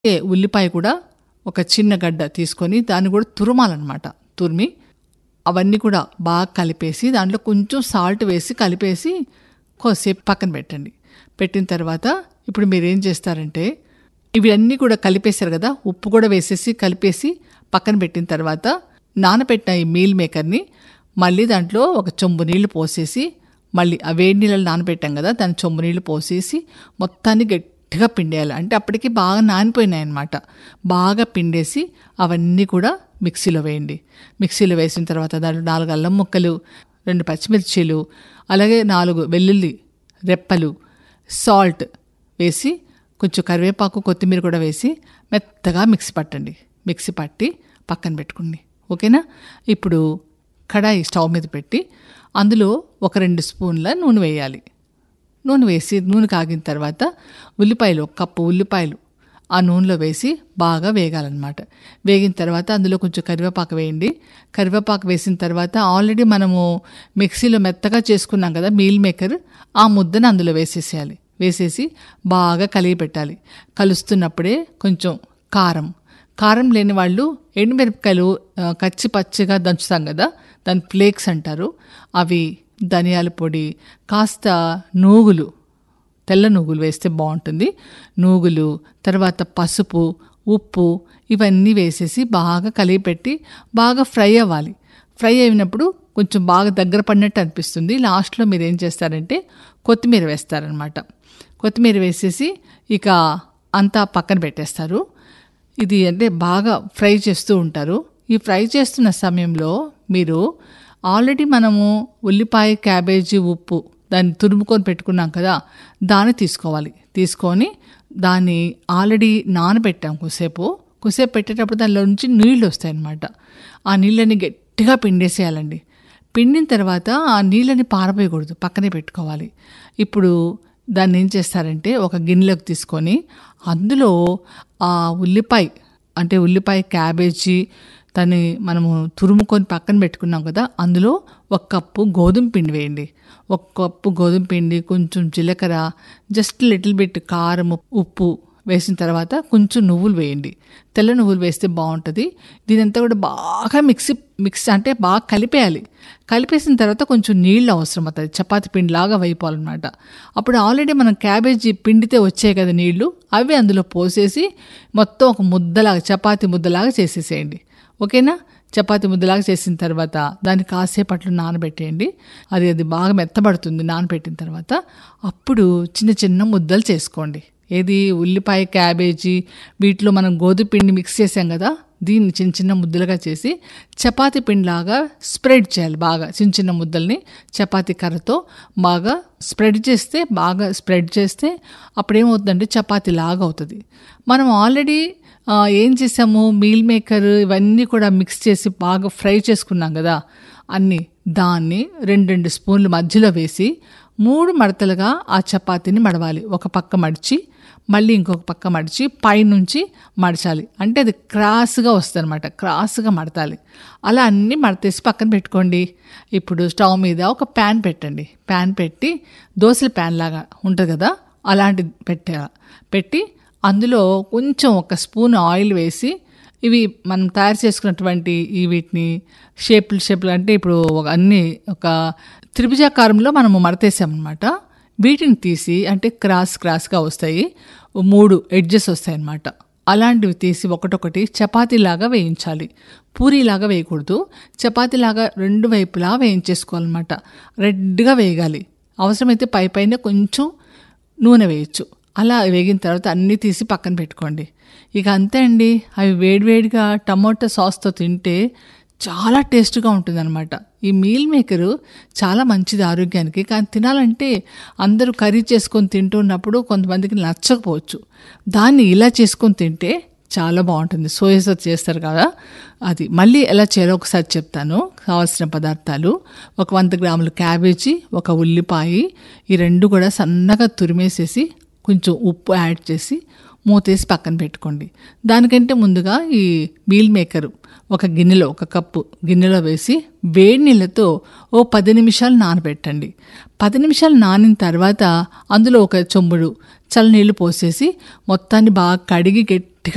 ఏ ఉల్లిపాయ కూడా ఒక చిన్న గడ్డ తీసుకొని దాన్ని కూడా తురమాలన్నమాట తురిమి అవన్నీ కూడా బాగా కలిపేసి దాంట్లో కొంచెం సాల్ట్ వేసి కలిపేసి కొద్దిసేపు పక్కన పెట్టండి పెట్టిన తర్వాత ఇప్పుడు మీరు ఏం చేస్తారంటే ఇవన్నీ కూడా కలిపేశారు కదా ఉప్పు కూడా వేసేసి కలిపేసి పక్కన పెట్టిన తర్వాత నానబెట్టిన ఈ మీల్ మేకర్ని మళ్ళీ దాంట్లో ఒక చెంబు నీళ్లు పోసేసి మళ్ళీ ఆ వేడి నీళ్ళు నానబెట్టాం కదా దాని చెంబు నీళ్లు పోసేసి మొత్తాన్ని గట్టిగా పిండేయాలి అంటే అప్పటికి బాగా నానిపోయినాయి అనమాట బాగా పిండేసి అవన్నీ కూడా మిక్సీలో వేయండి మిక్సీలో వేసిన తర్వాత దాంట్లో నాలుగు అల్లం ముక్కలు రెండు పచ్చిమిర్చీలు అలాగే నాలుగు వెల్లుల్లి రెప్పలు సాల్ట్ వేసి కొంచెం కరివేపాకు కొత్తిమీర కూడా వేసి మెత్తగా మిక్సీ పట్టండి మిక్సీ పట్టి పక్కన పెట్టుకోండి ఓకేనా ఇప్పుడు కడాయి స్టవ్ మీద పెట్టి అందులో ఒక రెండు స్పూన్ల నూనె వేయాలి నూనె వేసి నూనె కాగిన తర్వాత ఉల్లిపాయలు ఒక కప్పు ఉల్లిపాయలు ఆ నూనెలో వేసి బాగా వేగాలన్నమాట వేగిన తర్వాత అందులో కొంచెం కరివేపాకు వేయండి కరివేపాకు వేసిన తర్వాత ఆల్రెడీ మనము మిక్సీలో మెత్తగా చేసుకున్నాం కదా మీల్ మేకర్ ఆ ముద్దను అందులో వేసేసేయాలి వేసేసి బాగా కలిగి పెట్టాలి కలుస్తున్నప్పుడే కొంచెం కారం కారం లేని వాళ్ళు ఎండుమిరపకాయలు ఆ, కచ్చి పచ్చిగా దంచుతాం కదా దాని ఫ్లేక్స్ అంటారు అవి ధనియాల పొడి కాస్త నూగులు తెల్ల నూగులు వేస్తే బాగుంటుంది నూగులు తర్వాత పసుపు ఉప్పు ఇవన్నీ వేసేసి బాగా కలిగి పెట్టి బాగా ఫ్రై అవ్వాలి ఫ్రై అయినప్పుడు కొంచెం బాగా దగ్గర పడినట్టు అనిపిస్తుంది లాస్ట్లో మీరు ఏం చేస్తారంటే కొత్తిమీర వేస్తారనమాట కొత్తిమీర వేసేసి ఇక అంతా పక్కన పెట్టేస్తారు ఇది అంటే బాగా ఫ్రై చేస్తూ ఉంటారు ఈ ఫ్రై చేస్తున్న సమయంలో మీరు ఆల్రెడీ మనము ఉల్లిపాయ క్యాబేజీ ఉప్పు దాన్ని తురుముకొని పెట్టుకున్నాం కదా దాన్ని తీసుకోవాలి తీసుకొని దాన్ని ఆల్రెడీ నానబెట్టాం కొద్దిసేపు కొద్దిసేపు పెట్టేటప్పుడు దానిలో నుంచి నీళ్ళు వస్తాయి అన్నమాట ఆ నీళ్ళని గట్టిగా పిండేసేయాలండి పిండిన తర్వాత ఆ నీళ్ళని పారబోయకూడదు పక్కనే పెట్టుకోవాలి ఇప్పుడు దాన్ని ఏం చేస్తారంటే ఒక గిన్నెలోకి తీసుకొని అందులో ఆ ఉల్లిపాయ అంటే ఉల్లిపాయ క్యాబేజీ దాన్ని మనము తురుముకొని పక్కన పెట్టుకున్నాం కదా అందులో ఒక కప్పు గోధుమ పిండి వేయండి ఒక కప్పు గోధుమ పిండి కొంచెం జీలకర్ర జస్ట్ లిటిల్ బిట్ కారం ఉప్పు వేసిన తర్వాత కొంచెం నువ్వులు వేయండి తెల్ల నువ్వులు వేస్తే బాగుంటుంది దీనంతా కూడా బాగా మిక్సీ మిక్స్ అంటే బాగా కలిపేయాలి కలిపేసిన తర్వాత కొంచెం నీళ్ళు అవసరం అవుతుంది చపాతి పిండిలాగా వైపోవాలన్నమాట అప్పుడు ఆల్రెడీ మనం క్యాబేజీ పిండితే వచ్చాయి కదా నీళ్లు అవి అందులో పోసేసి మొత్తం ఒక ముద్దలాగా చపాతి ముద్దలాగా చేసేసేయండి ఓకేనా చపాతి ముద్దలాగా చేసిన తర్వాత దాన్ని కాసేపట్లో నానబెట్టేయండి అది అది బాగా మెత్తబడుతుంది నానబెట్టిన తర్వాత అప్పుడు చిన్న చిన్న ముద్దలు చేసుకోండి ఏది ఉల్లిపాయ క్యాబేజీ వీటిలో మనం గోధుమ పిండి మిక్స్ చేసాం కదా దీన్ని చిన్న చిన్న ముద్దలుగా చేసి చపాతి పిండిలాగా స్ప్రెడ్ చేయాలి బాగా చిన్న చిన్న ముద్దల్ని చపాతీ కర్రతో బాగా స్ప్రెడ్ చేస్తే బాగా స్ప్రెడ్ చేస్తే అప్పుడేమవుతుందంటే చపాతీ లాగా అవుతుంది మనం ఆల్రెడీ ఆ, ఏం చేసాము మీల్ మేకర్ ఇవన్నీ కూడా మిక్స్ చేసి బాగా ఫ్రై చేసుకున్నాం కదా అన్నీ దాన్ని రెండు రెండు స్పూన్లు మధ్యలో వేసి మూడు మడతలుగా ఆ చపాతీని మడవాలి ఒక పక్క మడిచి మళ్ళీ ఇంకొక పక్క మడిచి పైనుంచి మడచాలి అంటే అది క్రాస్గా వస్తుంది అనమాట క్రాస్గా మడతాలి అలా అన్నీ మడతేసి పక్కన పెట్టుకోండి ఇప్పుడు స్టవ్ మీద ఒక ప్యాన్ పెట్టండి ప్యాన్ పెట్టి దోశల ప్యాన్ లాగా ఉంటుంది కదా అలాంటిది పెట్టే పెట్టి అందులో కొంచెం ఒక స్పూన్ ఆయిల్ వేసి ఇవి మనం తయారు చేసుకున్నటువంటి ఈ వీటిని షేపులు షేపులు అంటే ఇప్పుడు ఒక అన్ని ఒక త్రిభుజాకారంలో మనము మడతేసామన్నమాట వీటిని తీసి అంటే క్రాస్ క్రాస్గా వస్తాయి మూడు ఎడ్జెస్ వస్తాయి అన్నమాట అలాంటివి తీసి ఒకటొకటి చపాతీలాగా వేయించాలి పూరీలాగా వేయకూడదు చపాతీలాగా రెండు వైపులా వేయించేసుకోవాలన్నమాట రెడ్గా వేయగాలి అవసరమైతే పై పైన కొంచెం నూనె వేయచ్చు అలా వేగిన తర్వాత అన్నీ తీసి పక్కన పెట్టుకోండి ఇక అంతే అండి అవి వేడివేడిగా టమోటా సాస్తో తింటే చాలా టేస్ట్గా ఉంటుందన్నమాట ఈ మీల్ మేకరు చాలా మంచిది ఆరోగ్యానికి కానీ తినాలంటే అందరూ కర్రీ చేసుకొని తింటున్నప్పుడు కొంతమందికి నచ్చకపోవచ్చు దాన్ని ఇలా చేసుకొని తింటే చాలా బాగుంటుంది సోయా సాస్ చేస్తారు కదా అది మళ్ళీ ఎలా చేయాలో ఒకసారి చెప్తాను కావాల్సిన పదార్థాలు ఒక వంద గ్రాములు క్యాబేజీ ఒక ఉల్లిపాయ ఈ రెండు కూడా సన్నగా తురిమేసేసి కొంచెం ఉప్పు యాడ్ చేసి మూతేసి పక్కన పెట్టుకోండి దానికంటే ముందుగా ఈ మీల్ మేకరు ఒక గిన్నెలో ఒక కప్పు గిన్నెలో వేసి వేడి నీళ్ళతో ఓ పది నిమిషాలు నానబెట్టండి పది నిమిషాలు నానిన తర్వాత అందులో ఒక చెంబుడు చల్లనీళ్ళు పోసేసి మొత్తాన్ని బాగా కడిగి గట్టిగా